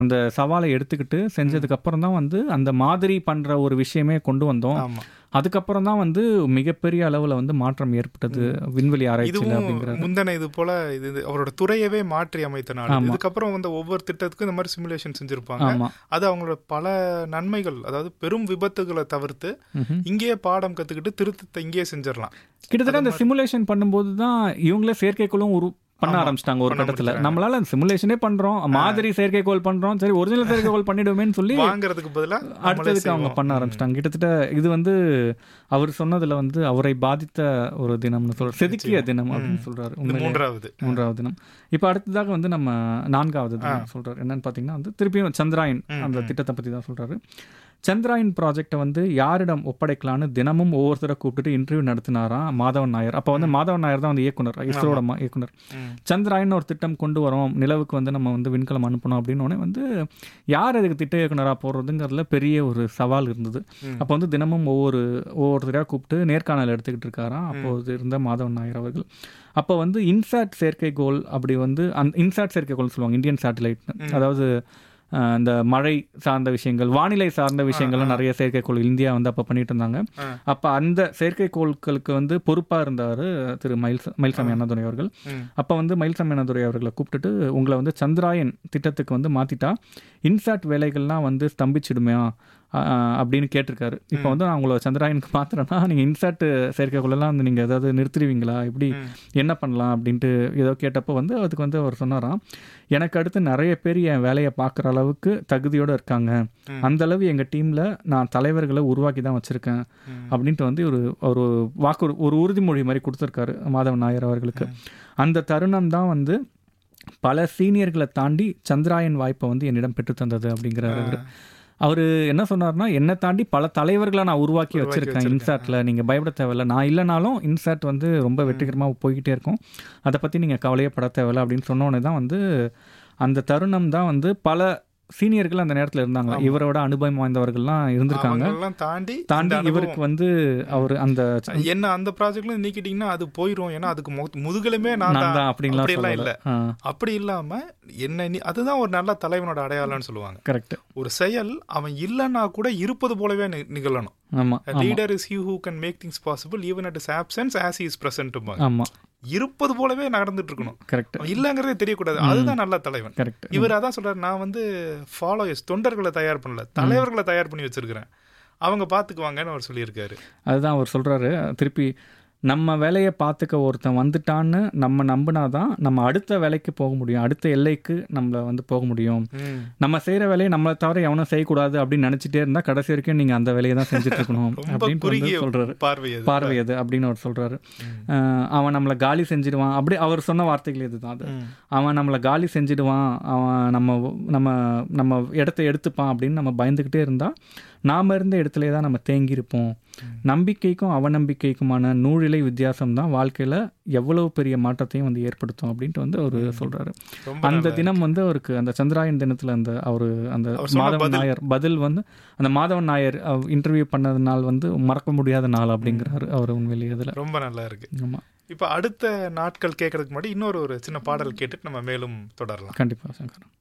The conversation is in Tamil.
அந்த சவாலை எடுத்துக்கிட்டு செஞ்சதுக்கு அப்புறம் தான் வந்து அந்த மாதிரி பண்ற ஒரு விஷயமே கொண்டு வந்தோம் ஆமா அதுக்கப்புறம் தான் வந்து மிகப்பெரிய அளவுல வந்து மாற்றம் ஏற்பட்டது விண்வெளி ஆராய்ச்சியில் இதுவும் அப்படிங்கிறது முந்தன இது போல இது இது அவரோட துறையவே மாற்றி அமைத்த நாடு ஆமா. இதுக்கப்புறம் வந்து ஒவ்வொரு திட்டத்துக்கும் இந்த மாதிரி சிமுலேஷன் செஞ்சிருப்பாங்க ஆமா அது அவங்களோட பல நன்மைகள் அதாவது பெரும் விபத்துகளை தவிர்த்து ம்ஹும். இங்கேயே பாடம் கத்துக்கிட்டு திருத்தத்தை இங்கேயே செஞ்சிடலாம் கிட்டத்தட்ட அந்த சிமுலேஷன் பண்ணும்போது தான் இவங்களே செயற்கைக்கோளும் உரு பண்ண ஆமா, ஆரம்பிச்சிட்டாங்க ஒரு பண்ண கட்டத்துல முடிச்சாங்க. நம்மளால சிமுலேஷனே பண்றோம் மாதிரி செயற்கைக்கோள் பண்றோம் சரி ஒரிஜினல் செயற்கைக்கோள் பண்ணிடுவோமேன்னு சொல்லி வாங்குறதுக்கு பதிலா நம்மளே அடுத்ததுக்கு அவங்க செய்வோம். பண்ண ஆரம்பிச்சிட்டாங்க கிட்டத்தட்ட இது வந்து அவர் சொன்னதுல வந்து அவரை பாதித்த ஒரு தினம்னு சொல்ற செதுக்கிய தினம் அப்படின்னு சொல்றாரு இது உண்மையிலே மூன்றாவது மூன்றாவது தினம் இப்போ அடுத்ததாக வந்து நம்ம நான்காவது தினம் சொல்றாரு என்னன்னு பார்த்தீங்கன்னா வந்து திருப்பியும் சந்திராயன் அந்த திட்டத்தை பத்தி தான் சொல்றாரு சந்திராயன் ப்ராஜெக்டை வந்து யாரிடம் ஒப்படைக்கலான்னு தினமும் ஒவ்வொருத்தரை கூப்பிட்டுட்டு இன்டர்வியூ நடத்தினாராம் மாதவன் நாயர் அப்போ வந்து மாதவன் நாயர் தான் வந்து இயக்குனர் இஸ்ரோட ம- இயக்குனர் ம். சந்திராயன் ஒரு திட்டம் கொண்டு வரோம் நிலவுக்கு வந்து நம்ம வந்து விண்கலம் அனுப்பணும் அப்படின்னு உடனே வந்து யார் அதுக்கு திட்ட இயக்குனராக போடுறதுங்கிறதுல பெரிய ஒரு சவால் இருந்தது அப்போ வந்து தினமும் ஒவ்வொரு ஒவ்வொருத்தரையாக கூப்பிட்டு நேர்காணல் எடுத்துக்கிட்டு இருக்காராம் அப்போது இருந்த மாதவன் நாயர் அவர்கள் அப்போ வந்து இன்சாட் செயற்கைக்கோள் அப்படி வந்து அந் இன்சாட் செயற்கைக்கோள் சொல்லுவாங்க இந்தியன் சேட்டலைட் அதாவது அஹ், இந்த மழை சார்ந்த விஷயங்கள் வானிலை சார்ந்த விஷயங்கள்லாம் நிறைய செயற்கைக்கோள் இந்தியா வந்து அப்போ பண்ணிட்டு இருந்தாங்க ஆ. அப்போ அந்த செயற்கைக்கோள்களுக்கு வந்து பொறுப்பாக இருந்தார் திரு மயில் மயில்சாமி அண்ணாதுரை அவர்கள் ம். அப்போ வந்து மயில்சாமி அண்ணாதுரை அவர்களை கூப்பிட்டுட்டு உங்களை வந்து சந்திராயன் திட்டத்துக்கு வந்து மாற்றிட்டா இன்சாட் வேலைகள்லாம் வந்து ஸ்தம்பிச்சிடுமே ஆஹ் அப்படின்னு கேட்டிருக்காரு இப்போ வந்து நான் உங்களை சந்திராயனுக்கு மாத்திரன்னா நீங்கள் இன்சாட் செயற்கைக்குள்ளெல்லாம் வந்து நீங்கள் ஏதாவது நிறுத்திடுவீங்களா எப்படி என்ன பண்ணலாம் அப்படின்ட்டு ஏதோ கேட்டப்போ வந்து அதுக்கு வந்து அவர் சொன்னாராம் எனக்கு அடுத்து நிறைய பேர் என் வேலையை பார்க்குற அளவுக்கு தகுதியோடு இருக்காங்க அந்த அளவு எங்கள் டீமில் நான் தலைவர்களை உருவாக்கி தான் வச்சுருக்கேன் அப்படின்ட்டு வந்து ஒரு ஒரு வாக்கு ஒரு உறுதிமொழி மாதிரி கொடுத்துருக்காரு மாதவன் நாயர் அவர்களுக்கு அந்த தருணம் தான் வந்து பல சீனியர்களை தாண்டி சந்திராயன் வாய்ப்பை வந்து என்னிடம் பெற்று தந்தது அப்படிங்கிறாரு அவரு அவர் என்ன சொன்னார்னா என்னை தாண்டி பல தலைவர்களை நான் உருவாக்கி வச்சிருக்கேன் இன்சாட்டில் நீங்கள் பயப்பட தேவையில்ல நான் இல்லைனாலும் இன்சாட் வந்து ரொம்ப வெற்றிகரமாக போய்கிட்டே இருக்கும் அதை பற்றி நீங்கள் கவலையே பட தேவையில்ல அப்படின்னு சொன்னோடனே தான் வந்து அந்த தருணம் தான் வந்து பல சீனியர்கள் அந்த நேரத்தில் இருந்தாங்க இவரோட அனுபவம் வாய்ந்தவர்கள்லாம் இருந்திருக்காங்க அவங்களெல்லாம் தாண்டி தாண்டி இந்த அனுபவம். இவருக்கு வந்து அவர் அந்த என்ன அந்த ப்ராஜெக்ட்ல நீக்கிட்டீங்கன்னா அது போயிரும் ஏன்னா அதுக்கு மு- முதுகெலுமே நான் நான் தான் தான் அப்படின்லாம் அப்படிலாம் இல்ல சொல்லல அப்படி இல்லாம என்ன நீ- அதுதான் ஒரு நல்ல தலைவனோட அடையாளம்னு சொல்லுவாங்க கரெக்ட் ஒரு செயல் அவன் இல்லைன்னா கூட இருப்பது போலவே நி- நிகழணும் ஆமாம் leader is who can make things possible even at is absence as is present ஆமாம் இருப்பது போலவே நடந்துட்டு இருக்கணும் கரெக்ட் அவன் இல்லைங்கிறதே தெரியக்கூடாது அதுதான் நல்ல தலைவன் கரெக்ட் இவர் அதான் சொல்றாரு நான் வந்து ஃபாலோயர்ஸ் தொண்டர்களை தயார் பண்ணல தலைவர்களை தயார் பண்ணி வச்சிருக்கிறேன் அவங்க பாத்துக்குவாங்கன்னு அவர் சொல்லியிருக்காரு அதுதான் அவர் சொல்றாரு திருப்பி நம்ம வேலையை பார்த்துக்க ஒருத்தன் வந்துட்டான்னு நம்ம நம்பினாதான் நம்ம அடுத்த வேலைக்கு போக முடியும் அடுத்த எல்லைக்கு நம்மள வந்து போக முடியும் நம்ம செய்யற வேலையை நம்மளை தவிர எவனும் செய்யக்கூடாது அப்படின்னு நினைச்சிட்டே இருந்தா கடைசி வரைக்கும் நீங்க அந்த வேலையை தான் செஞ்சுட்டு இருக்கணும் ரொம்ப அப்படின்னு குறுகிய வந்து சொல்றாரு பார்வை அது பார்வை அது அப்படின்னு அவர் சொல்றாரு அஹ் அவன் நம்மளை காலி செஞ்சிடுவான் அப்படி அவர் சொன்ன வார்த்தைகள் இதுதான் அது ம். அவன் நம்மளை காலி செஞ்சிடுவான் அவன் நம்ம நம்ம நம்ம இடத்த எடுத்துப்பான் அப்படின்னு நம்ம பயந்துக்கிட்டே இருந்தா நாம இருந்த இடத்துல தான் நம்ம தேங்கி இருப்போம் நம்பிக்கைக்கும் அவநம்பிக்கைக்குமான நூழிலை வித்தியாசம் தான் வாழ்க்கையில எவ்வளவு பெரிய மாற்றத்தையும் வந்து ஏற்படுத்தும் அப்படின்ட்டு வந்து அவர் சொல்றாரு ரொம்ப அந்த தினம் வந்து அவருக்கு அந்த சந்திராயன் தினத்துல அந்த அவரு அந்த அவர் சொன்ன மாதவன் பதில். நாயர் பதில் வந்து அந்த மாதவன் நாயர் இன்டர்வியூ பண்ணது நாள் வந்து மறக்க முடியாத நாள் அப்படிங்கிறாரு அவர் உண்மையிலேயே அதுல ரொம்ப நல்லா இருக்கு ஆமா இப்ப அடுத்த நாட்கள் கேட்கறதுக்கு முன்னாடி இன்னொரு ஒரு சின்ன பாடல் கேட்டுட்டு நம்ம மேலும் தொடரலாம் கண்டிப்பா சங்கர்